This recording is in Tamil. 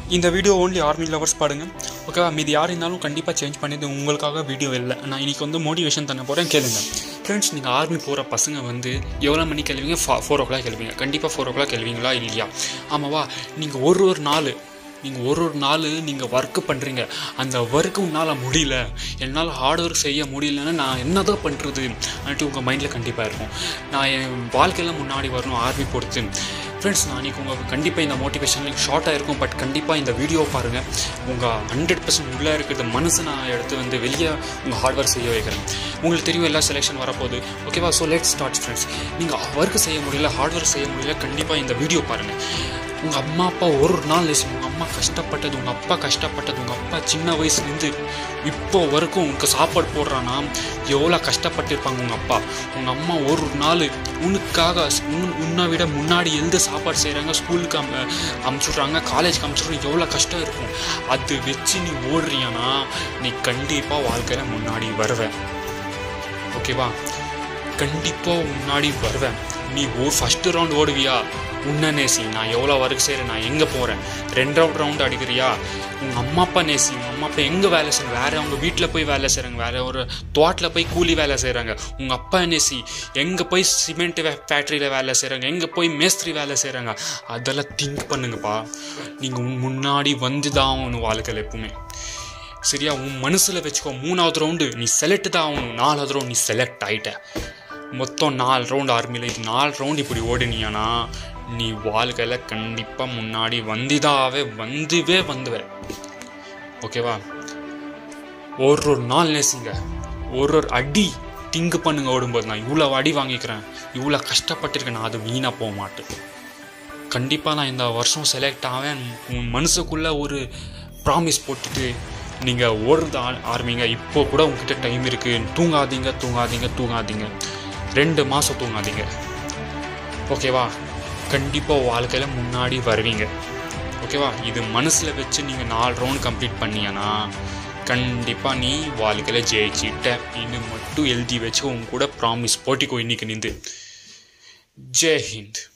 இந்த வீடியோ ஓன்லி ஆர்மி லவர்ஸ் பாருங்க ஓகேவா மீதி யார் இருந்தாலும் கண்டிப்பாக சேஞ்ச் பண்ணியது உங்களுக்காக வீடியோ இல்லை நான் இன்னைக்கு வந்து மோட்டிவேஷன் தர போகிறேன் கேளுங்க ஃப்ரெண்ட்ஸ் நீங்கள் ஆர்மி போகிற பசங்க வந்து எவ்வளோ மணிக்கு எழுவீங்க ஃபா ஃபோர் ஓ கிளாக் எழுவீங்க கண்டிப்பாக ஃபோர் ஓ கிளாக் எழுவீங்களா இல்லையா ஆமாவா நீங்கள் ஒரு ஒரு நாள் நீங்கள் ஒரு ஒரு நாள் நீங்கள் ஒர்க்கு பண்ணுறீங்க அந்த ஒர்க்கு உன்னால் முடியல என்னால் ஹார்ட் ஒர்க் செய்ய முடியலன்னு நான் என்ன தான் பண்ணுறது அப்படின்ட்டு உங்கள் மைண்டில் கண்டிப்பாக இருக்கும் நான் என் வாழ்க்கையில் முன்னாடி வரணும் ஆர்மி பொறுத்து ஃப்ரெண்ட்ஸ் நான் அன்றைக்கி உங்களுக்கு கண்டிப்பாக இந்த மோட்டிவேஷன் ஷார்ட்டாக இருக்கும் பட் கண்டிப்பாக இந்த வீடியோ பாருங்கள் உங்கள் ஹண்ட்ரட் பர்சன்ட் உள்ளே இருக்கிறது மனசு நான் எடுத்து வந்து வெளியே உங்கள் ஹார்ட் ஒர்க் செய்ய வைக்கிறேன் உங்களுக்கு தெரியும் எல்லா செலெக்ஷன் வரப்போகுது ஓகேவா ஸோ லெட் ஸ்டார்ட் ஃப்ரெண்ட்ஸ் நீங்கள் ஒர்க் செய்ய முடியல ஹார்ட் ஒர்க் செய்ய முடியல கண்டிப்பாக இந்த வீடியோ பாருங்கள் உங்கள் அம்மா அப்பா ஒரு நாள் நேசிக்கும் உங்கள் அம்மா கஷ்டப்பட்டது உங்கள் அப்பா கஷ்டப்பட்டது உங்கள் அப்பா சின்ன வயசுலேருந்து இப்போ வரைக்கும் உனக்கு சாப்பாடு போடுறான்னா எவ்வளோ கஷ்டப்பட்டிருப்பாங்க உங்கள் அப்பா உங்கள் அம்மா ஒரு நாள் உனக்காக உன் உன்னை விட முன்னாடி எழுந்து சாப்பாடு செய்கிறாங்க ஸ்கூலுக்கு அம் அமுச்சுட்றாங்க காலேஜ்க்கு அமுச்சுட்றாங்க எவ்வளோ கஷ்டம் இருக்கும் அது வச்சு நீ ஓடுறியானா நீ கண்டிப்பாக வாழ்க்கையில் முன்னாடி வருவேன் ஓகேவா கண்டிப்பாக முன்னாடி வருவேன் நீ ஓ ஃபஸ்ட்டு ரவுண்ட் ஓடுவியா உன்னை நேசி நான் எவ்வளோ ஒர்க் செய்கிறேன் நான் எங்கே போகிறேன் ரெண்டாவது ரவுண்ட் அடிக்கிறியா உங்கள் அம்மா அப்பா நேசி உங்கள் அம்மா அப்பா எங்கே வேலை செய்கிறாங்க வேறு அவங்க வீட்டில் போய் வேலை செய்கிறாங்க வேறு ஒரு தோட்டில் போய் கூலி வேலை செய்கிறாங்க உங்கள் அப்பா நேசி எங்கே போய் சிமெண்ட் ஃபேக்ட்ரியில் வேலை செய்கிறாங்க எங்கே போய் மேஸ்திரி வேலை செய்கிறாங்க அதெல்லாம் திங்க் பண்ணுங்கப்பா நீங்கள் முன்னாடி வந்து தான் ஆகணும் வாழ்க்கையில் எப்பவுமே சரியா உன் மனசில் வச்சுக்கோ மூணாவது ரவுண்டு நீ செலக்ட் தான் ஆகணும் நாலாவது ரவுண்ட் நீ செலக்ட் ஆகிட்ட மொத்தம் நாலு ரவுண்டு ஆர்மியில் இது நாலு ரவுண்டு இப்படி ஓடினியானா நீ வாழ்க்கையில் கண்டிப்பாக முன்னாடி வந்துதாவே வந்துவே வந்துவே ஓகேவா ஒரு ஒரு நாள் நேசிங்க ஒரு ஒரு அடி திங்க் பண்ணுங்க ஓடும்போது நான் இவ்வளோ அடி வாங்கிக்கிறேன் இவ்வளோ கஷ்டப்பட்டிருக்கேன் நான் அது வீணாக போக மாட்டேன் கண்டிப்பாக நான் இந்த வருஷம் செலக்ட் ஆவேன் உன் மனசுக்குள்ளே ஒரு ப்ராமிஸ் போட்டுட்டு நீங்கள் ஓடுறது ஆரம்பிங்க இப்போ கூட உங்ககிட்ட டைம் இருக்குது தூங்காதீங்க தூங்காதீங்க தூங்காதீங்க ரெண்டு மாதம் தூங்காதீங்க ஓகேவா கண்டிப்பாக வாழ்க்கையில் முன்னாடி வருவீங்க ஓகேவா இது மனசில் வச்சு நீங்கள் நாலு ரவுண்ட் கம்ப்ளீட் பண்ணியானா கண்டிப்பாக நீ வாழ்க்கையில் ஜெயிச்சிட்ட இன்னும் மட்டும் எழுதி வச்சு உங்க கூட ப்ராமிஸ் போட்டிக்கோ இன்னைக்கு நின்று ஜெய் ஹிந்த்